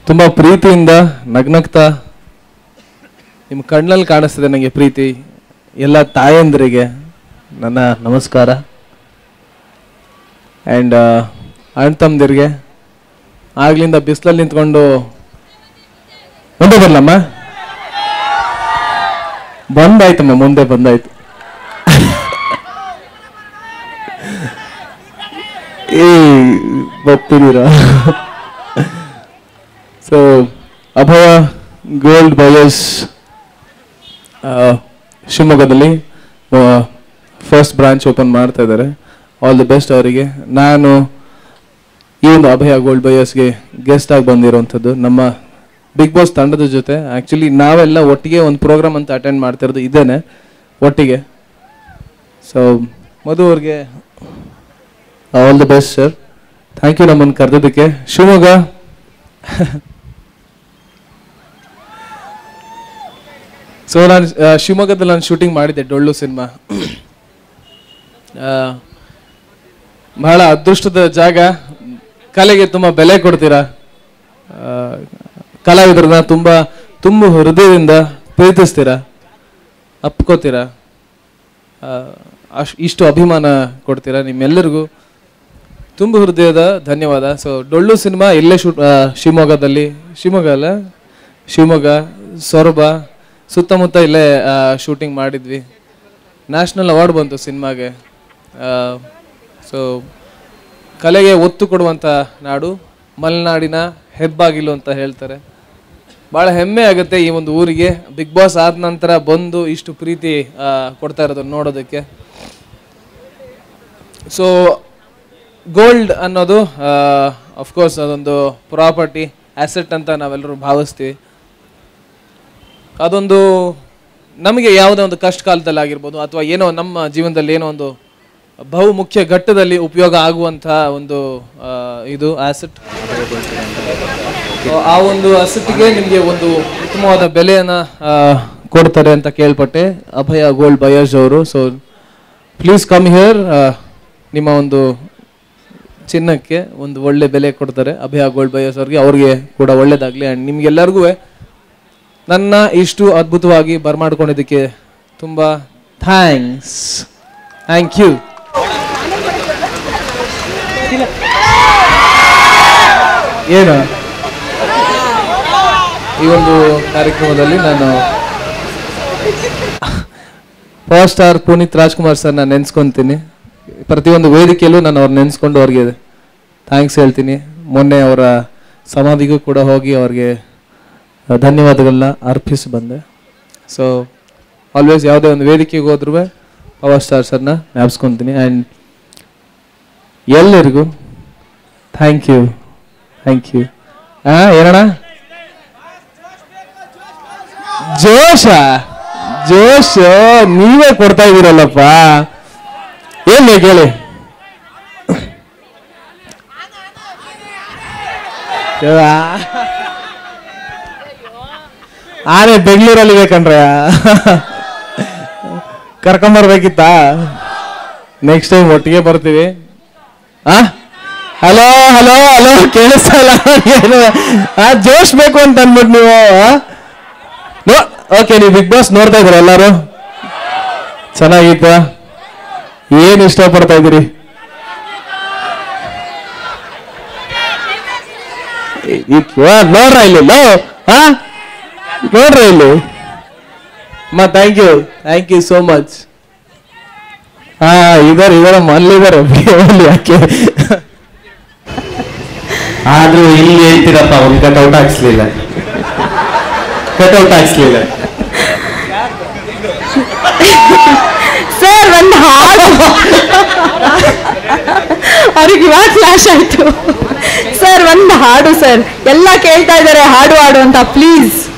ತುಂಬ ಪ್ರೀತಿಯಿಂದ ನಗ್ನಗ್ತಾ ನಿಮ್ಮ ಕಣ್ಣಲ್ಲಿ ಕಾಣಿಸ್ತಿದೆ ನನಗೆ ಪ್ರೀತಿ ಎಲ್ಲ ತಾಯಂದಿರಿಗೆ ನನ್ನ ನಮಸ್ಕಾರ ಆ್ಯಂಡ್ ಅಣ್ಣ ತಮ್ಮದಿರಿಗೆ ಆಗ್ಲಿಂದ ಬಿಸಿಲಲ್ಲಿ ನಿಂತ್ಕೊಂಡು ಮುಂದೆ ಬರಲಮ್ಮ ಬಂದಾಯ್ತಮ್ಮ ಮುಂದೆ ಬಂದಾಯ್ತು ಏ ಬರ್ತಿದ್ದೀರಾ ಸೊ ಅಭಯ ಗೋಲ್ಡ್ ಬಯರ್ಸ್ ಶಿವಮೊಗ್ಗದಲ್ಲಿ ಫಸ್ಟ್ ಬ್ರಾಂಚ್ ಓಪನ್ ಮಾಡ್ತಾ ಇದ್ದಾರೆ ಆಲ್ ದಿ ಬೆಸ್ಟ್ ಅವರಿಗೆ ನಾನು ಈ ಒಂದು ಅಭಯ ಗೋಲ್ಡ್ ಬಯರ್ಸ್ಗೆ ಗೆಸ್ಟ್ ಆಗಿ ಬಂದಿರುವಂಥದ್ದು ನಮ್ಮ ಬಿಗ್ ಬಾಸ್ ತಂಡದ ಜೊತೆ ಆ್ಯಕ್ಚುಲಿ ನಾವೆಲ್ಲ ಒಟ್ಟಿಗೆ ಒಂದು ಪ್ರೋಗ್ರಾಮ್ ಅಂತ ಅಟೆಂಡ್ ಮಾಡ್ತಿರೋದು ಇದ್ದೇನೆ ಒಟ್ಟಿಗೆ ಸೊ ಮಧು ಅವ್ರಿಗೆ all the best sir thank you ನಮ್ಮನ್ನು ಕರೆದಿದ್ದಕ್ಕೆ ಶಿವಮೊಗ್ಗ ಸೊ ನಾನು ಆ, ಶಿವಮೊಗ್ಗದಲ್ಲಿ ನಾನು ಶೂಟಿಂಗ್ ಮಾಡಿದ್ದೆ ಡೊಳ್ಳು ಸಿನಿಮಾ ಬಹಳ ಅದೃಷ್ಟದ ಜಾಗ ಕಲೆಗೆ ತುಂಬ ಬೆಲೆ ಕೊಡ್ತೀರಾ ಆ, ಕಲಾವಿದರನ್ನ ತುಂಬ ತುಂಬ ಹೃದಯದಿಂದ ಪ್ರೀತಿಸ್ತೀರಾ ಅಪ್ಕೋತೀರಾ ಆ, ಅಶ್ ಇಷ್ಟು ಅಭಿಮಾನ ಕೊಡ್ತೀರಾ ನಿಮ್ಮೆಲ್ಲರಿಗೂ ತುಂಬ ಹೃದಯದ ಧನ್ಯವಾದ ಸೊ ಡೊಳ್ಳು ಸಿನಿಮಾ ಇಲ್ಲೇ ಶೂಟ್ ಆ, ಶಿವಮೊಗ್ಗದಲ್ಲಿ ಶಿವಮೊಗ್ಗ ಅಲ್ಲ ಶಿವಮೊಗ್ಗ ಸೊರಬ ಸುತ್ತಮುತ್ತ ಇಲ್ಲೇ ಶೂಟಿಂಗ್ ಮಾಡಿದ್ವಿ ನ್ಯಾಷನಲ್ ಅವಾರ್ಡ್ ಬಂತು ಸಿನಿಮಾಗೆ ಸೊ ಕಲೆಗೆ ಒತ್ತು ಕೊಡುವಂಥ ನಾಡು ಮಲೆನಾಡಿನ ಹೆಬ್ಬಾಗಿಲು ಅಂತ ಹೇಳ್ತಾರೆ ಭಾಳ ಹೆಮ್ಮೆ ಆಗುತ್ತೆ ಈ ಒಂದು ಊರಿಗೆ ಬಿಗ್ ಬಾಸ್ ಆದ ನಂತರ ಬಂದು ಇಷ್ಟು ಪ್ರೀತಿ ಆ, ಕೊಡ್ತಾ ಇರೋದನ್ನ ನೋಡೋದಕ್ಕೆ ಸೊ ಗೋಲ್ಡ್ ಅನ್ನೋದು ಅಫ್ಕೋರ್ಸ್ ಅದೊಂದು ಪ್ರಾಪರ್ಟಿ ಆಸೆಟ್ ಅಂತ ನಾವೆಲ್ಲರೂ ಭಾವಿಸ್ತೀವಿ ಅದೊಂದು ನಮಗೆ ಯಾವುದೇ ಒಂದು ಕಷ್ಟ ಕಾಲದಲ್ಲಿ ಆಗಿರ್ಬೋದು ಅಥವಾ ಏನೋ ನಮ್ಮ ಜೀವನದಲ್ಲಿ ಏನೋ ಒಂದು ಬಹು ಮುಖ್ಯ ಘಟ್ಟದಲ್ಲಿ ಉಪಯೋಗ ಆಗುವಂತಹ ಒಂದು ಆ, ಇದು ಆಸೆಟ್ ಆ ಒಂದು ಅಸೆಟ್ಗೆ ನಿಮಗೆ ಒಂದು ಉತ್ತಮವಾದ ಬೆಲೆಯನ್ನು ಕೊಡ್ತಾರೆ ಅಂತ ಕೇಳ್ಪಟ್ಟೆ ಅಭಯ ಗೋಲ್ಡ್ ಬಯರ್ಸ್ ಅವರು ಸೊ ಪ್ಲೀಸ್ ಕಮ್ ಹಿಯರ್ ನಿಮ್ಮ ಒಂದು ಚಿನ್ನಕ್ಕೆ ಒಂದು ಒಳ್ಳೆ ಬೆಲೆ ಕೊಡ್ತಾರೆ ಅಭಯ ಗೋಲ್ಡ್ ಬಯರ್ಸ್ ಅವ್ರಿಗೆ ಅವ್ರಿಗೆ ಕೂಡ ಒಳ್ಳೇದಾಗಲಿ ಆ್ಯಂಡ್ ನಿಮ್ಗೆಲ್ಲರಿಗೂ ನನ್ನ ಇಷ್ಟು ಅದ್ಭುತವಾಗಿ ಬರ್ಮಾಡ್ಕೊಂಡಿದ್ದಕ್ಕೆ ತುಂಬ ಥ್ಯಾಂಕ್ಸ್ ಥ್ಯಾಂಕ್ ಯು ಏನು ಈ ಒಂದು ಕಾರ್ಯಕ್ರಮದಲ್ಲಿ ನಾನು power star Puneeth Rajkumar sir ನಾನು ನೆನ್ಸ್ಕೊಂತೀನಿ ಪ್ರತಿಯೊಂದು ವೇದಿಕೆಯಲ್ಲೂ ನಾನು ಅವ್ರು ನೆನೆಸ್ಕೊಂಡು ಅವ್ರಿಗೆ ಥ್ಯಾಂಕ್ಸ್ ಹೇಳ್ತೀನಿ ಮೊನ್ನೆ ಅವರ ಸಮಾಧಿಗೂ ಕೂಡ ಹೋಗಿ ಅವ್ರಿಗೆ ಧನ್ಯವಾದಗಳನ್ನ ಅರ್ಪಿಸಿ ಬಂದೆ ಸೊ ಆಲ್ವೇಸ್ ಯಾವುದೇ ಒಂದು ವೇದಿಕೆಗೆ ಹೋದ್ರೂ ಪವರ್ ಸ್ಟಾರ್ ಸರ್ನ ಜ್ಞಾಪಿಸ್ಕೊತೀನಿ ಆ್ಯಂಡ್ ಎಲ್ಲರಿಗೂ ಥ್ಯಾಂಕ್ ಯು ಥ್ಯಾಂಕ್ ಯು ಹಾಂ ಏನಣ್ಣ ಜೋಶ ಜೋಶ್ ನೀವೇ ಕೊಡ್ತಾ ಇದ್ದೀರಲ್ಲಪ್ಪ ಏನ್ ಬೇಕು ಹೇಳಿ ಯವ್ವಾ. ಆನೆ ಬೆಂಗಳೂರಲ್ಲಿ ಬೇಕಂದ್ರೆ ಕರ್ಕೊಂಬರ್ಬೇಕಿತ್ತಾ ನೆಕ್ಸ್ಟ್ ಟೈಮ್ ಒಟ್ಟಿಗೆ ಬರ್ತೀವಿ ಆ ಹಲೋ ಹಲೋ ಹಲೋ ಕೇಳಿಸ್ತಾ ಇಲ್ಲ ಏನು ಆ ಜೋಶ್ ಬೇಕು ಅಂತ ಅಂದ್ಬಿಟ್ಟು ನೀವು ಆ? ನೋ ಓಕೆ ನೀವು ಬಿಗ್ ಬಾಸ್ ನೋಡ್ತಾ ಇದ್ದೀರಾ ಎಲ್ಲರೂ ಚೆನ್ನಾಗಿತ್ತ ಏನ್ ಇಷ್ಟಪಡ್ತಾ ಇದ್ದೀರಿ ಇ- ಇ- ಆ, ನೋಡ್ರ ಇಲ್ಲಿ ಲೋ ಹಾ ನೋಡ್ರ ಇಲ್ಲಿ ಅಮ್ಮ thank you thank you so much ಹಾ ಇದಾರೆ ಇದಾರೆ ಅಲ್ಲಿದ್ದಾರೆ ಅಲ್ಲಿ ಯಾಕೆ ಆದ್ರೂ ಇಲ್ಲಿ ಹೇಳ್ತೀರಪ್ಪ ಒಂದು ಕಟ್ಔಟ್ ಹಾಕ್ಸ್ಲಿಲ್ಲ ಕಟ್ಔಟ್ ಹಾಕ್ಸ್ಲಿಲ್ಲ ಸರ್ ಒಂದು ಹಾಡು ಅವ್ರಿಗೆ ಇವಾಗ ಫ್ಲಾಶ್ ಆಯ್ತು ಸರ್ ಒಂದು ಹಾಡು ಸರ್ ಎಲ್ಲ ಕೇಳ್ತಾ ಇದ್ದಾರೆ ಹಾಡು ಹಾಡು ಅಂತ ಪ್ಲೀಸ್